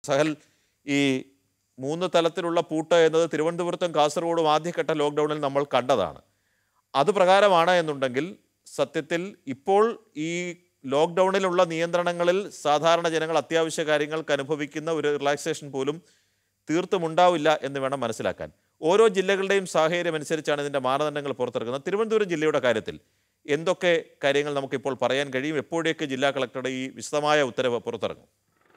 സഹൽ ഈ മൂന്ന് തലത്തിലുള്ള പൂട്ട് എന്നത് തിരുവനന്തപുരത്തും കാസർഗോഡും ആദ്യഘട്ട ലോക്ക്ഡൗണിൽ നമ്മൾ കണ്ടതാണ് അത് പ്രകാരമാണ് എന്നുണ്ടെങ്കിൽ സത്യത്തിൽ ഇപ്പോൾ ഈ ലോക്ക്ഡൗണിലുള്ള നിയന്ത്രണങ്ങളിൽ സാധാരണ ജനങ്ങൾ അത്യാവശ്യ കാര്യങ്ങൾക്ക് അനുഭവിക്കുന്ന ഒരു റിലാക്സേഷൻ പോലും തീർത്തും ഉണ്ടാവില്ല എന്ന് വേണം മനസ്സിലാക്കാൻ ഓരോ ജില്ലകളുടെയും സാഹചര്യം അനുസരിച്ചാണ് ഇതിൻ്റെ മാനദണ്ഡങ്ങൾ പുറത്തിറക്കുന്നത് തിരുവനന്തപുരം ജില്ലയുടെ കാര്യത്തിൽ എന്തൊക്കെ കാര്യങ്ങൾ നമുക്കിപ്പോൾ പറയാൻ കഴിയും എപ്പോഴേക്ക് ജില്ലാ കളക്ടറുടെ ഈ വിശദമായ ഉത്തരവ് പുറത്തിറങ്ങും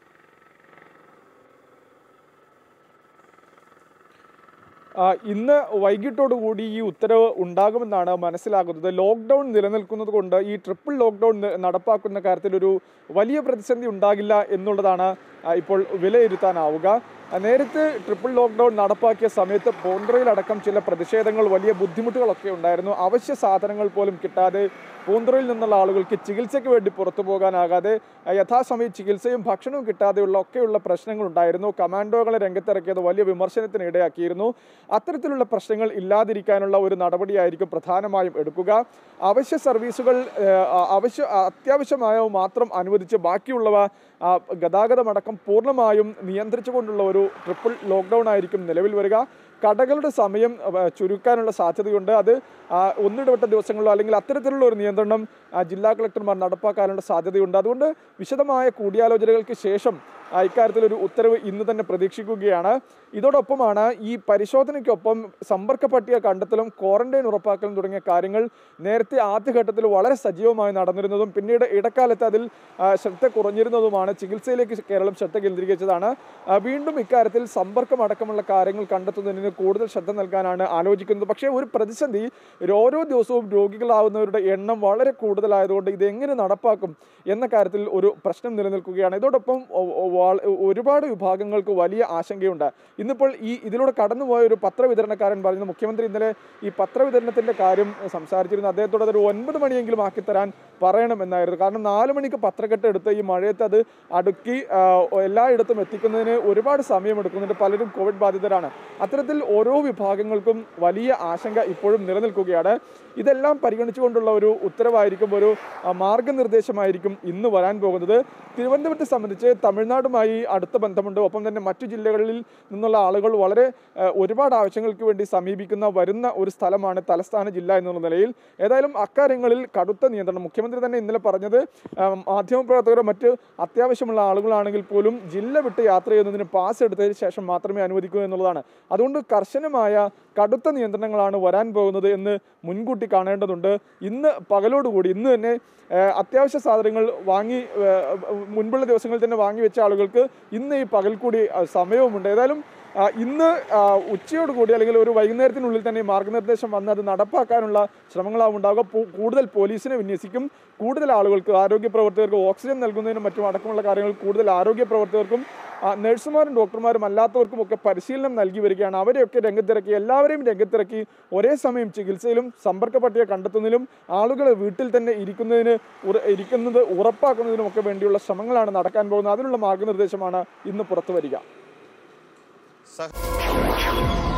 ആ, ഇന്ന് വൈകിട്ടോടുകൂടി ഈ ഉത്തരവ് ഉണ്ടാകുമെന്നാണ് മനസ്സിലാകുന്നത് ലോക്ക്ഡൗൺ നിലനിൽക്കുന്നത് കൊണ്ട് ഈ ട്രിപ്പിൾ ലോക്ക്ഡൗൺ ന- നടപ്പാക്കുന്ന കാര്യത്തിൽ ഒരു വലിയ പ്രതിസന്ധി ഉണ്ടാകില്ല എന്നുള്ളതാണ് ആ, ഇപ്പോൾ വിലയിരുത്താനാവുക ആ, നേരത്തെ ട്രിപ്പിൾ ലോക്ക്ഡൗൺ നടപ്പാക്കിയ സമയത്ത് പൂന്തുറയിലടക്കം ചില പ്രതിഷേധങ്ങൾ വലിയ ബുദ്ധിമുട്ടുകളൊക്കെ ഉണ്ടായിരുന്നു അവശ്യ സാധനങ്ങൾ പോലും കിട്ടാതെ പൂന്തുറയിൽ നിന്നുള്ള ആളുകൾക്ക് ചികിത്സയ്ക്ക് വേണ്ടി പുറത്തു പോകാനാകാതെ ആ, യഥാസമയം ചികിത്സയും ഭക്ഷണവും കിട്ടാതെയുള്ള ഒക്കെയുള്ള പ്രശ്നങ്ങൾ ഉണ്ടായിരുന്നു കമാൻഡോകളെ രംഗത്തിറക്കിയത് വലിയ വിമർശനത്തിന് ഇടയാക്കിയിരുന്നു അത്തരത്തിലുള്ള പ്രശ്നങ്ങൾ ഇല്ലാതിരിക്കാനുള്ള ഒരു നടപടിയായിരിക്കും പ്രധാനമായും എടുക്കുക അവശ്യ സർവീസുകൾ ഏഹ്, ആ, അവശ്യ അത്യാവശ്യമായവ മാത്രം അനുവദിച്ച് ബാക്കിയുള്ളവ ആ, ഗതാഗതമടക്കം പൂർണ്ണമായും നിയന്ത്രിച്ചുകൊണ്ടുള്ള ഒരു ട്രിപ്പിൾ ലോക്ക്ഡൗൺ ആയിരിക്കും നിലവിൽ വരിക കടകളുടെ സമയം ആ, ചുരുക്കാനുള്ള സാധ്യതയുണ്ട് അത് ആ, ഒന്നിടവിട്ട ദിവസങ്ങളിലോ അല്ലെങ്കിൽ അത്തരത്തിലുള്ള ഒരു നിയന്ത്രണം ആ, ജില്ലാ കളക്ടർമാർ നടപ്പാക്കാനുള്ള സാധ്യതയുണ്ട് അതുകൊണ്ട് വിശദമായ കൂടിയാലോചനകൾക്ക് ശേഷം ആ, ഇക്കാര്യത്തിൽ ഒരു ഉത്തരവ് ഇന്ന് തന്നെ പ്രതീക്ഷിക്കുകയാണ് ഇതോടൊപ്പമാണ് ഈ പരിശോധനയ്ക്കൊപ്പം സമ്പർക്ക പട്ടിക കണ്ടെത്തലും ക്വാറന്റൈൻ ഉറപ്പാക്കലും തുടങ്ങിയ കാര്യങ്ങൾ നേരത്തെ ആദ്യഘട്ടത്തിൽ വളരെ സജീവമായി നടന്നിരുന്നതും പിന്നീട് ഇടക്കാലത്ത് അതിൽ ആ, ശ്രദ്ധ കുറഞ്ഞിരുന്നതുമാണ് ചികിത്സയിലേക്ക് കേരളം ശ്രദ്ധ കേന്ദ്രീകരിച്ചതാണ് ആ, വീണ്ടും ഇക്കാര്യത്തിൽ സമ്പർക്കം അടക്കമുള്ള കാര്യങ്ങൾ കണ്ടെത്തുന്നതിന് കൂടുതൽ ശ്രദ്ധ നൽകാനാണ് ആലോചിക്കുന്നത് പക്ഷേ ഒരു പ്രതിസന്ധി ഒരു ഓരോ ദിവസവും രോഗികളാവുന്നവരുടെ എണ്ണം വളരെ കൂടുതലായതുകൊണ്ട് ഇത് എങ്ങനെ നടപ്പാക്കും എന്ന കാര്യത്തിൽ ഒരു പ്രശ്നം നിലനിൽക്കുകയാണ് ഇതോടൊപ്പം ഒ- ഒ- വാൾ- ഒരുപാട് വിഭാഗങ്ങൾക്ക് വലിയ ആശങ്കയുണ്ട് ഇന്നിപ്പോൾ ഈ ഇതിലൂടെ കടന്നുപോയ ഒരു പത്രവിതരണക്കാരൻ പറയുന്നു മുഖ്യമന്ത്രി ഇന്നലെ ഈ പത്രവിതരണത്തിന്റെ കാര്യം സംസാരിച്ചിരുന്നു അദ്ദേഹത്തോട് അതൊരു ഒൻപത് മണിയെങ്കിലും ആക്കിത്തരാൻ പറയണമെന്നായിരുന്നു കാരണം നാല് മണിക്ക് പത്രക്കെട്ട് എടുത്ത് ഈ മഴയത്ത് അത് അടുക്കി ആ, എല്ലായിടത്തും എത്തിക്കുന്നതിന് ഒരുപാട് സമയമെടുക്കുന്നുണ്ട് പലരും കോവിഡ് ബാധിതരാണ് അത്തരത്തിൽ ഓരോ വിഭാഗങ്ങൾക്കും വലിയ ആശങ്ക ഇപ്പോഴും നിലനിൽക്കുകയാണ് ഇതെല്ലാം പരിഗണിച്ചുകൊണ്ടുള്ള ഒരു ഉത്തരവായിരിക്കും ഒരു ആ, മാർഗനിർദ്ദേശമായിരിക്കും ഇന്ന് വരാൻ പോകുന്നത് തിരുവനന്തപുരത്തെ സംബന്ധിച്ച് തമിഴ്നാടുമായി അടുത്ത ബന്ധമുണ്ട് ഒപ്പം തന്നെ മറ്റു ജില്ലകളിൽ നിന്നുള്ള ആളുകൾ വളരെ ആ, ഒരുപാട് ആവശ്യങ്ങൾക്ക് വേണ്ടി സമീപിക്കുന്ന വരുന്ന ഒരു സ്ഥലമാണ് തലസ്ഥാന ജില്ല എന്നുള്ള നിലയിൽ ഏതായാലും അക്കാര്യങ്ങളിൽ കടുത്ത നിയന്ത്രണം മുഖ്യമന്ത്രി തന്നെ ഇന്നലെ പറഞ്ഞത് ആ, മാധ്യമപ്രവർത്തകരോ മറ്റ് അത്യാവശ്യമുള്ള ആളുകളാണെങ്കിൽ പോലും ജില്ല വിട്ട് യാത്ര ചെയ്യുന്നതിന് പാസ് എടുത്തതിന് ശേഷം മാത്രമേ അനുവദിക്കൂ എന്നുള്ളതാണ് അതുകൊണ്ട് കർശനമായ കടുത്ത നിയന്ത്രണങ്ങളാണ് വരാൻ പോകുന്നത് എന്ന് മുൻകൂട്ടി കാണേണ്ടതുണ്ട് ഇന്ന് പകലോടുകൂടി ഇന്ന് തന്നെ ആ, അത്യാവശ്യ സാധനങ്ങൾ വാങ്ങി ആ, മുൻപുള്ള ദിവസങ്ങളിൽ തന്നെ വാങ്ങി വെച്ച ആളുകൾക്ക് ഇന്ന് ഈ പകൽ കൂടി ആ, സമയവുമുണ്ട് ഏതായാലും ആ, ഇന്ന് ആ, ഉച്ചയോടുകൂടി അല്ലെങ്കിൽ ഒരു വൈകുന്നേരത്തിനുള്ളിൽ തന്നെ ഈ മാർഗനിർദ്ദേശം വന്ന് അത് നടപ്പാക്കാനുള്ള ശ്രമങ്ങളാവും ഉണ്ടാകുക പൂ- കൂടുതൽ പോലീസിനെ വിന്യസിക്കും കൂടുതൽ ആളുകൾക്ക് ആരോഗ്യ പ്രവർത്തകർക്ക് ഓക്സിജൻ നൽകുന്നതിനും മറ്റും അടക്കമുള്ള കാര്യങ്ങൾ കൂടുതൽ ആരോഗ്യ പ്രവർത്തകർക്കും ആ, നഴ്സുമാരും ഡോക്ടർമാരും അല്ലാത്തവർക്കും ഒക്കെ പരിശീലനം നൽകി വരികയാണ് അവരെയൊക്കെ രംഗത്തിറക്കി എല്ലാവരെയും രംഗത്തിറക്കി ഒരേ സമയം ചികിത്സയിലും സമ്പർക്ക പട്ടിക കണ്ടെത്തുന്നതിലും ആളുകളെ വീട്ടിൽ തന്നെ ഇരിക്കുന്നതിന് ഉറ- ഇരിക്കുന്നത് ഉറപ്പാക്കുന്നതിനും ഒക്കെ വേണ്ടിയുള്ള ശ്രമങ്ങളാണ് നടക്കാൻ പോകുന്നത് അതിനുള്ള മാർഗനിർദ്ദേശമാണ് ഇന്ന് പുറത്തു വരിക സഹ